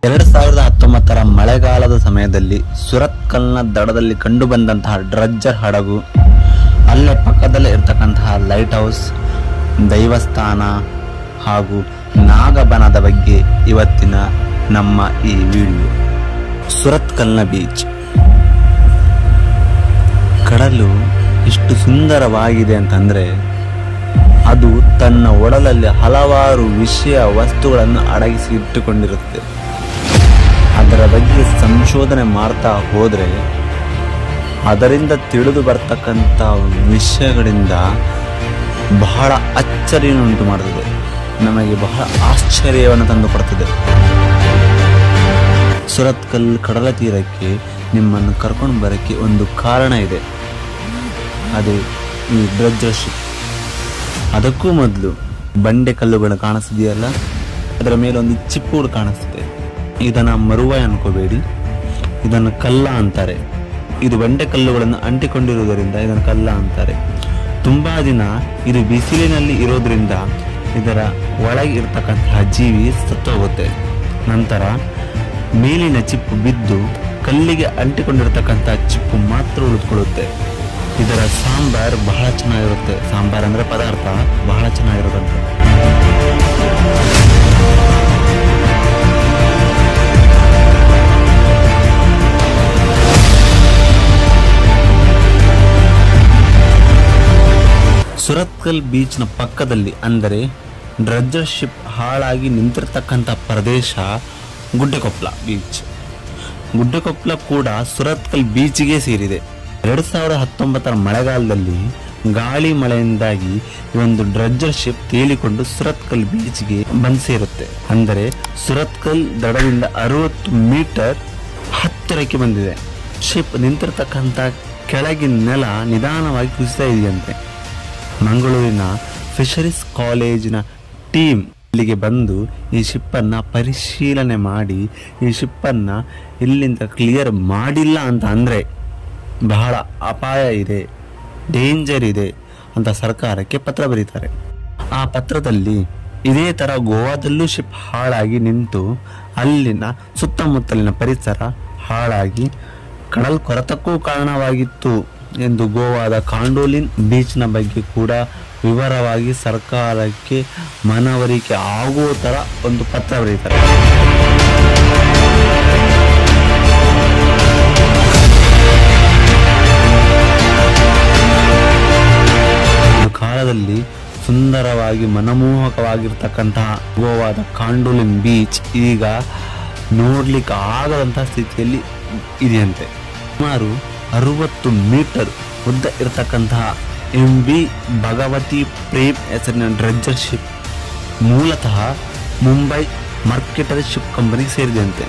ಎರಡು ಸಾವಿರದ ಹತ್ತೊಂಬತ್ತರ ಮಳೆಗಾಲದ ಸಮಯದಲ್ಲಿ ಸುರತ್ಕಲ್ನ ದಡದಲ್ಲಿ ಕಂಡುಬಂದಂತಹ ಡ್ರಜ್ಜರ್ ಹಡಗು ಅಲ್ಲೇ ಪಕ್ಕದಲ್ಲೇ ಇರ್ತಕ್ಕಂತಹ ಲೈಟ್ ಹೌಸ್ ದೈವಸ್ಥಾನ ಹಾಗೂ ನಾಗಬನದ ಬಗ್ಗೆ ಇವತ್ತಿನ ನಮ್ಮ ಈ ವಿಡಿಯೋ ಸುರತ್ಕಲ್ನ ಬೀಚ್ ಕಡಲು ಇಷ್ಟು ಸುಂದರವಾಗಿದೆ ಅಂತಂದ್ರೆ ಅದು ತನ್ನ ಒಡಲಲ್ಲಿ ಹಲವಾರು ವಿಷಯ ವಸ್ತುಗಳನ್ನು ಅಡಗಿಸಿ ಇಟ್ಟುಕೊಂಡಿರುತ್ತೆ ಅದರ ಬಗ್ಗೆ ಸಂಶೋಧನೆ ಮಾಡ್ತಾ ಹೋದರೆ ಅದರಿಂದ ತಿಳಿದು ಬರ್ತಕ್ಕಂಥ ವಿಷಯಗಳಿಂದ ಬಹಳ ಅಚ್ಚರಿಯನ್ನುಂಟು ಮಾಡುತ್ತದೆ ನಮಗೆ ಬಹಳ ಆಶ್ಚರ್ಯವನ್ನು ತಂದುಕೊಡ್ತದೆ ಸುರತ್ಕಲ್ ಕಡಲ ತೀರಕ್ಕೆ ನಿಮ್ಮನ್ನು ಕರ್ಕೊಂಡು ಬರೋಕ್ಕೆ ಒಂದು ಕಾರಣ ಇದೆ ಅದು ಈ ಡ್ರಜ್ಜರ್ ಶಿಪ್ ಅದಕ್ಕೂ ಮೊದಲು ಬಂಡೆ ಕಲ್ಲುಗಳು ಕಾಣಿಸ್ತಿದೆಯಲ್ಲ ಅದರ ಮೇಲೆ ಒಂದು ಚಿಪ್ಪುಗಳು ಕಾಣಿಸ್ತಿದೆ ಇದನ್ನ ಮರುವಾಯ ಅನ್ಕೋಬೇಡಿ ಇದನ್ನು ಕಲ್ಲ ಅಂತಾರೆ ಇದು ಬಂಡೆ ಕಲ್ಲುಗಳನ್ನು ಅಂಟಿಕೊಂಡಿರುವುದರಿಂದ ಇದನ್ನು ಕಲ್ಲ ಅಂತಾರೆ ತುಂಬಾ ದಿನ ಇದು ಬಿಸಿಲಿನಲ್ಲಿ ಇರೋದ್ರಿಂದ ಇದರ ಒಳಗೆ ಇರ್ತಕ್ಕಂತಹ ಜೀವಿ ಸತ್ತೋಗುತ್ತೆ ನಂತರ ಮೇಲಿನ ಚಿಪ್ಪು ಬಿದ್ದು ಕಲ್ಲಿಗೆ ಅಂಟಿಕೊಂಡಿರ್ತಕ್ಕಂತಹ ಚಿಪ್ಪು ಮಾತ್ರ ಉಳಿದುಕೊಳ್ಳುತ್ತೆ ಇದರ ಸಾಂಬಾರ್ ಬಹಳ ಚೆನ್ನಾಗಿರುತ್ತೆ ಸಾಂಬಾರ್ ಅಂದ್ರೆ ಪದಾರ್ಥ ಬಹಳ ಚೆನ್ನಾಗಿರುತ್ತಂತೆ ಸುರತ್ಕಲ್ ಬೀಚ್ನ ಪಕ್ಕದಲ್ಲಿ ಅಂದರೆ ಡ್ರಜ್ಜರ್ ಶಿಪ್ ಹಾಳಾಗಿ ನಿಂತಿರ್ತಕ್ಕಂಥ ಪ್ರದೇಶ ಗುಡ್ಡೆಕೊಪ್ಪಲ ಬೀಚ್ ಗುಡ್ಡೆಕೊಪ್ಪಲ ಕೂಡ ಸುರತ್ಕಲ್ ಬೀಚ್ಗೆ ಸೇರಿದೆ ಎರಡು ಸಾವಿರದ ಹತ್ತೊಂಬತ್ತರ ಮಳೆಗಾಲದಲ್ಲಿ ಗಾಳಿ ಮಳೆಯಿಂದಾಗಿ ಈ ಒಂದು ಡ್ರಜ್ಜರ್ ಶಿಪ್ ತೇಲಿಕೊಂಡು ಸುರತ್ಕಲ್ ಬೀಚ್ಗೆ ಬಂದು ಸೇರುತ್ತೆ ಅಂದರೆ ಸುರತ್ಕಲ್ ದಡದಿಂದ ಅರವತ್ತು ಮೀಟರ್ ಹತ್ತಿರಕ್ಕೆ ಬಂದಿದೆ ಶಿಪ್ ನಿಂತಿರ್ತಕ್ಕಂಥ ಕೆಳಗಿನ ನೆಲ ನಿಧಾನವಾಗಿ ಕುಸಿತಾ ಇದೆಯಂತೆ ಮಂಗಳೂರಿನ ಫಿಶರೀಸ್ ಕಾಲೇಜಿನ ಟೀಮ್ ಇಲ್ಲಿಗೆ ಬಂದು ಈ ಶಿಪ್ಪನ್ನು ಪರಿಶೀಲನೆ ಮಾಡಿ ಈ ಶಿಪ್ಪನ್ನು ಇಲ್ಲಿಂದ ಕ್ಲಿಯರ್ ಮಾಡಿಲ್ಲ ಅಂತ ಅಂದರೆ ಬಹಳ ಅಪಾಯ ಇದೆ ಡೇಂಜರ್ ಇದೆ ಅಂತ ಸರ್ಕಾರಕ್ಕೆ ಪತ್ರ ಬರೀತಾರೆ ಆ ಪತ್ರದಲ್ಲಿ ಇದೇ ಥರ ಗೋವಾದಲ್ಲೂ ಶಿಪ್ ಹಾಳಾಗಿ ನಿಂತು ಅಲ್ಲಿನ ಸುತ್ತಮುತ್ತಲಿನ ಪರಿಸರ ಹಾಳಾಗಿ ಕಡಲ್ ಕೊರೆತಕ್ಕೂ ಕಾರಣವಾಗಿತ್ತು ಎಂದು ಗೋವಾದ ಕಾಂಡೋಲಿನ್ ಬೀಚ್ನ ಬಗ್ಗೆ ಕೂಡ ವಿವರವಾಗಿ ಸರ್ಕಾರಕ್ಕೆ ಮನವರಿಕೆ ಆಗುವ ಥರ ಒಂದು ಪತ್ರ ಬರೀತಾರೆ ಒಂದು ಕಾಲದಲ್ಲಿ ಸುಂದರವಾಗಿ ಮನಮೋಹಕವಾಗಿರ್ತಕ್ಕಂತಹ ಗೋವಾದ ಕಾಂಡೋಲಿನ್ ಬೀಚ್ ಈಗ ನೋಡ್ಲಿಕ್ಕೆ ಆಗದಂತಹ ಸ್ಥಿತಿಯಲ್ಲಿ ಇದೆಯಂತೆ ಸುಮಾರು ಅರುವತ್ತು ಮೀಟರ್ ಉದ್ದ ಇರತಕ್ಕಂತಹ ಎಂ ಬಿ ಭಗವತಿ ಪ್ರೇಮ್ ಹೆಸರಿನ ಡ್ರೆಜ್ಜರ್ ಶಿಪ್ ಮೂಲತಃ ಮುಂಬೈ ಮರ್ಕೆಟರಿ ಶಿಪ್ ಕಂಪನಿಗೆ ಸೇರಿದಂತೆ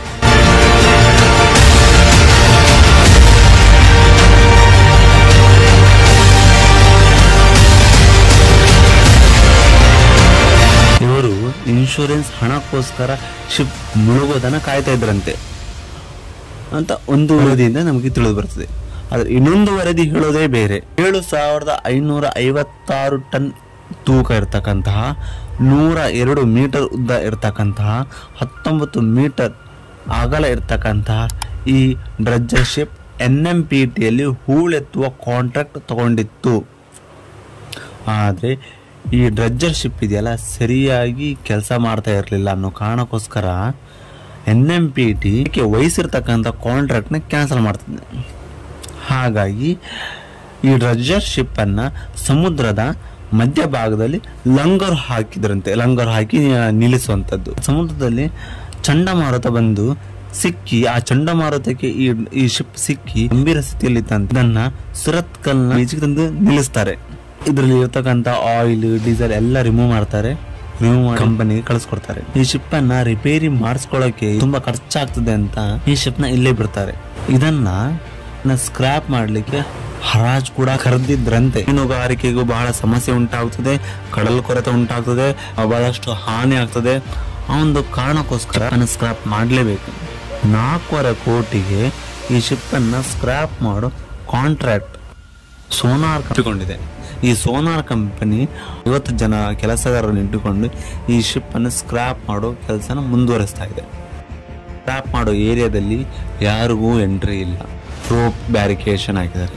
ಇವರು ಇನ್ಶೂರೆನ್ಸ್ ಹಣಕ್ಕೋಸ್ಕರ ಶಿಪ್ ಮುಳುಗೋದನ್ನ ಕಾಯ್ತಾ ಇದ್ರಂತೆ ಅಂತ ಒಂದು ವರದಿಯಿಂದ ನಮಗೆ ತಿಳಿದು ಬರ್ತದೆ ಆದ್ರೆ ಇನ್ನೊಂದು ವರದಿ ಹೇಳೋದೇ ಬೇರೆ ಏಳು ಸಾವಿರದ ಐನೂರ ಐವತ್ತಾರು ಟನ್ ತೂಕ ಇರತಕ್ಕಂತಹ ನೂರ ಎರಡು ಮೀಟರ್ ಉದ್ದ ಇರತಕ್ಕಂತಹ ಹತ್ತೊಂಬತ್ತು ಮೀಟರ್ ಅಗಲ ಇರತಕ್ಕಂತಹ ಈ dredger ship N M P ಟಿಯಲ್ಲಿ ಹೂಳೆತ್ತುವ ಕಾಂಟ್ರಾಕ್ಟ್ ತಗೊಂಡಿತ್ತು ಆದರೆ ಈ ಡ್ರಜ್ಜರ್ ಶಿಪ್ ಇದೆಯಲ್ಲ ಸರಿಯಾಗಿ ಕೆಲಸ ಮಾಡ್ತಾ ಇರಲಿಲ್ಲ ಅನ್ನೋ ಕಾರಣಕ್ಕೋಸ್ಕರ ಎನ್ ಎಂ ಪಿ ಟಿ ವಹಿಸಿರ್ತಕ್ಕಂಥ ಕಾಂಟ್ರಾಕ್ಟ್ನ ಕ್ಯಾನ್ಸಲ್ ಮಾಡ್ತಿದ್ದೆ ಹಾಗಾಗಿ ಈ ಡ್ರಜ್ಜರ್ ಶಿಪ್ಪನ್ನು ಸಮುದ್ರದ ಮಧ್ಯಭಾಗದಲ್ಲಿ ಲಂಗರ್ ಹಾಕಿದ್ರಂತೆ ಲಂಗರ್ ಹಾಕಿ ನಿಲ್ಲಿಸುವಂಥದ್ದು ಸಮುದ್ರದಲ್ಲಿ ಚಂಡಮಾರುತ ಬಂದು ಸಿಕ್ಕಿ ಆ ಚಂಡಮಾರುತಕ್ಕೆ ಈ ಈ ಶಿಪ್ ಸಿಕ್ಕಿ ಗಂಭೀರ ಸ್ಥಿತಿಯಲ್ಲಿ ತಂದು ಇದನ್ನ ಸುರತ್ಕಲ್ನ ಬೀಚ್ಗೆ ತಂದು ನಿಲ್ಲಿಸ್ತಾರೆ ಇದರಲ್ಲಿ ಇರ್ತಕ್ಕಂಥ ಆಯಿಲ್ ಡೀಸೆಲ್ ಎಲ್ಲ ರಿಮೂವ್ ಮಾಡ್ತಾರೆ ರಿಮೂವ್ ಮಾಡಿ ಕಂಪನಿಗೆ ಕಳಿಸ್ಕೊಡ್ತಾರೆ ಈ ಶಿಪ್ ಅನ್ನ ರಿಪೇರಿ ಮಾಡಿಸ್ಕೊಳ್ಳೋಕೆ ತುಂಬಾ ಖರ್ಚಾಗ್ತದೆ ಅಂತ ಈ ಶಿಪ್ ನ ಇಲ್ಲೇ ಬಿಡ್ತಾರೆ ಇದನ್ನ ಸ್ಕ್ರಾಪ್ ಮಾಡ್ಲಿಕ್ಕೆ ಹರಾಜ್ ಕೂಡ ಕರೆದಿದ್ರಂತೆ ಮೀನುಗಾರಿಕೆಗೂ ಬಹಳ ಸಮಸ್ಯೆ ಉಂಟಾಗ್ತದೆ ಕಡಲ್ ಕೊರೆತ ಉಂಟಾಗ್ತದೆ ಬಹಳಷ್ಟು ಹಾನಿ ಆಗ್ತದೆ ಆ ಒಂದು ಕಾರಣಕ್ಕೋಸ್ಕರ ಸ್ಕ್ರಾಪ್ ಮಾಡಲೇಬೇಕು ನಾಲ್ಕೂವರೆ ಕೋಟಿಗೆ ಈ ಶಿಪ್ ಅನ್ನ ಸ್ಕ್ರಾಪ್ ಮಾಡೋ ಕಾಂಟ್ರಾಕ್ಟ್ ಸೋನಾರ್ ಕಟ್ಟಿಕೊಂಡಿದೆ ಈ ಸೋನಾರ್ ಕಂಪನಿ ಐವತ್ತು ಜನ ಕೆಲಸಗಾರರನ್ನು ಇಟ್ಟುಕೊಂಡು ಈ ಶಿಪ್ ಅನ್ನು ಸ್ಕ್ರಾಪ್ ಮಾಡೋ ಕೆಲಸನ ಮುಂದುವರಿಸ್ತಾ ಇದೆ ಟ್ಯಾಪ್ ಮಾಡೋ ಏರಿಯಾದಲ್ಲಿ ಯಾರಿಗೂ ಎಂಟ್ರಿ ಇಲ್ಲ ರೋಪ್ ಬ್ಯಾರಿಕೇಷನ್ ಹಾಕಿದ್ದಾರೆ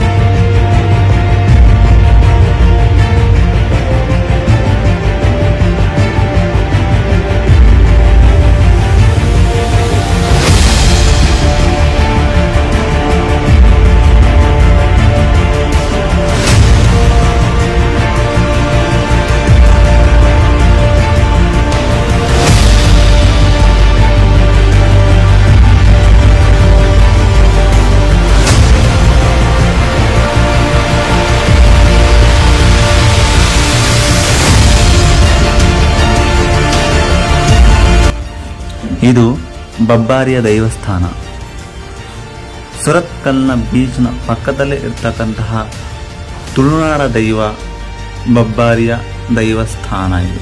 ಇದು ಬಬ್ಬಾರಿಯ ದೈವಸ್ಥಾನ ಸುರತ್ಕಲ್ನ ಬೀಚ್ನ ಪಕ್ಕದಲ್ಲೇ ಇರ್ತಕ್ಕಂತಹ ತುಳುನಾಡ ದೈವ ಬಬ್ಬಾರಿಯ ದೈವಸ್ಥಾನ ಇದು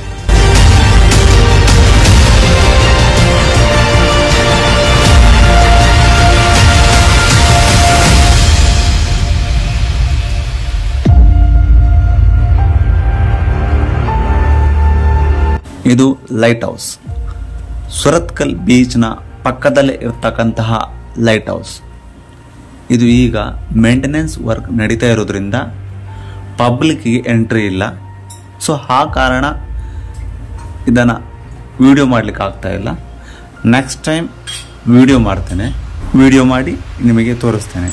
ಇದು ಲೈಟ್ ಹೌಸ್ ಸುರತ್ಕಲ್ ಬೀಚ್ನ ಪಕ್ಕದಲ್ಲೇ ಇರ್ತಕ್ಕಂತಹ ಲೈಟ್ ಹೌಸ್ ಇದು ಈಗ ಮೇಂಟೆನೆನ್ಸ್ ವರ್ಕ್ ನಡೀತಾ ಇರೋದ್ರಿಂದ ಪಬ್ಲಿಕ್ಗೆ ಎಂಟ್ರಿ ಇಲ್ಲ ಸೊ ಆ ಕಾರಣ ಇದನ್ನು ವಿಡಿಯೋ ಮಾಡಲಿಕ್ಕೆ ಆಗ್ತಾ ಇಲ್ಲ ನೆಕ್ಸ್ಟ್ ಟೈಮ್ ವಿಡಿಯೋ ಮಾಡ್ತೇನೆ ವಿಡಿಯೋ ಮಾಡಿ ನಿಮಗೆ ತೋರಿಸ್ತೇನೆ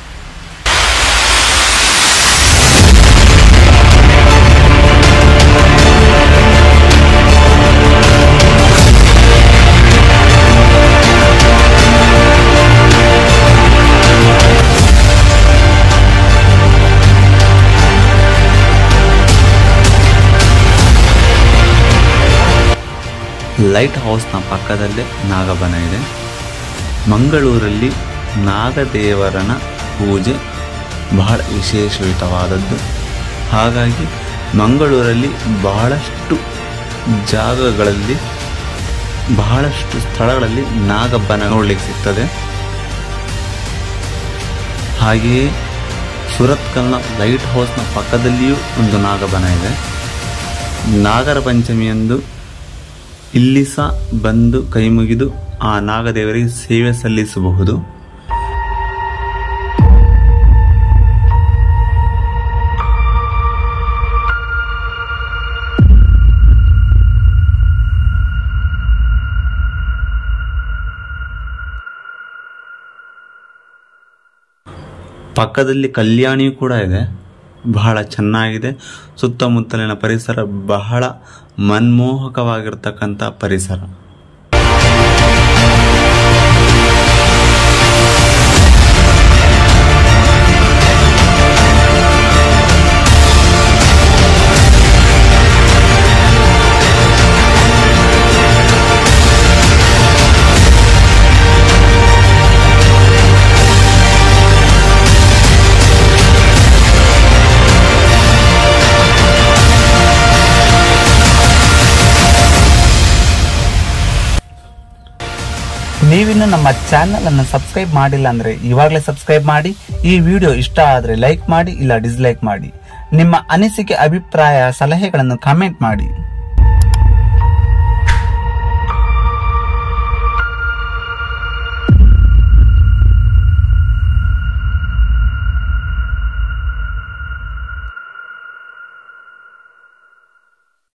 ಲೈಟ್ ಹೌಸ್ನ ಪಕ್ಕದಲ್ಲೇ ನಾಗಬನ ಇದೆ ಮಂಗಳೂರಲ್ಲಿ ನಾಗದೇವರನ ಪೂಜೆ ಬಹಳ ವಿಶೇಷಯುತವಾದದ್ದು ಹಾಗಾಗಿ ಮಂಗಳೂರಲ್ಲಿ ಬಹಳಷ್ಟು ಜಾಗಗಳಲ್ಲಿ ಬಹಳಷ್ಟು ಸ್ಥಳಗಳಲ್ಲಿ ನಾಗಬ್ಬನ ನೋಡಲಿಕ್ಕೆ ಸಿಗ್ತದೆ ಹಾಗೆಯೇ ಸುರತ್ಕಲ್ನ ಲೈಟ್ ಹೌಸ್ನ ಪಕ್ಕದಲ್ಲಿಯೂ ಒಂದು ನಾಗಬನ ಇದೆ ನಾಗರ ಪಂಚಮಿಯಂದು ಇಲ್ಲಿ ಸಹ ಬಂದು ಕೈಮುಗಿದು ಆ ನಾಗದೇವರಿಗೆ ಸೇವೆ ಸಲ್ಲಿಸಬಹುದು ಪಕ್ಕದಲ್ಲಿ ಕಲ್ಯಾಣಿಯೂ ಕೂಡ ಇದೆ ಬಹಳ ಚೆನ್ನಾಗಿದೆ ಸುತ್ತಮುತ್ತಲಿನ ಪರಿಸರ ಬಹಳ ಮನ್ಮೋಹಕವಾಗಿರ್ತಕ್ಕಂಥ ಪರಿಸರ ನೀವಿನ್ನು ನಮ್ಮ ಚಾನೆಲ್ ಅನ್ನು ಸಬ್ಸ್ಕ್ರೈಬ್ ಮಾಡಿಲ್ಲ ಅಂದ್ರೆ ಇವಾಗಲೇ ಸಬ್ಸ್ಕ್ರೈಬ್ ಮಾಡಿ ಈ ವಿಡಿಯೋ ಇಷ್ಟ ಆದ್ರೆ ಲೈಕ್ ಮಾಡಿ ಇಲ್ಲ ಡಿಸ್ಲೈಕ್ ಮಾಡಿ ನಿಮ್ಮ ಅನಿಸಿಕೆ ಅಭಿಪ್ರಾಯ ಸಲಹೆಗಳನ್ನು ಕಮೆಂಟ್ ಮಾಡಿ